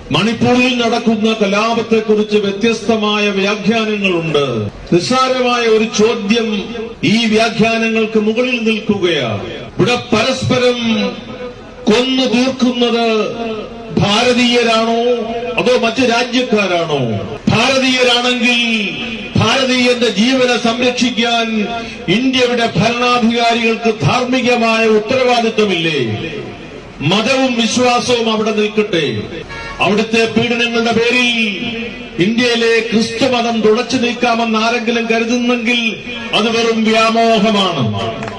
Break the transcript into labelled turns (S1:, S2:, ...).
S1: മണിപ്പൂരിൽ നടക്കുന്ന കലാപത്തെക്കുറിച്ച് വ്യത്യസ്തമായ വ്യാഖ്യാനങ്ങളുണ്ട് നിസ്സാരമായ ഒരു ചോദ്യം ഈ വ്യാഖ്യാനങ്ങൾക്ക് മുകളിൽ നിൽക്കുകയാണ് ഇവിടെ പരസ്പരം കൊന്നു തീർക്കുന്നത് ഭാരതീയരാണോ അതോ മറ്റു രാജ്യക്കാരാണോ ഭാരതീയരാണെങ്കിൽ ഭാരതീയന്റെ ജീവനെ സംരക്ഷിക്കാൻ ഇന്ത്യയുടെ ഭരണാധികാരികൾക്ക് ധാർമ്മികമായ ഉത്തരവാദിത്വമില്ലേ മതവും വിശ്വാസവും അവിടെ നിൽക്കട്ടെ അവിടുത്തെ പീഡനങ്ങളുടെ പേരിൽ ഇന്ത്യയിലെ ക്രിസ്തുമതം തുടച്ചു നീക്കാമെന്ന് ആരെങ്കിലും കരുതുന്നെങ്കിൽ അത് വെറും വ്യാമോഹമാണ്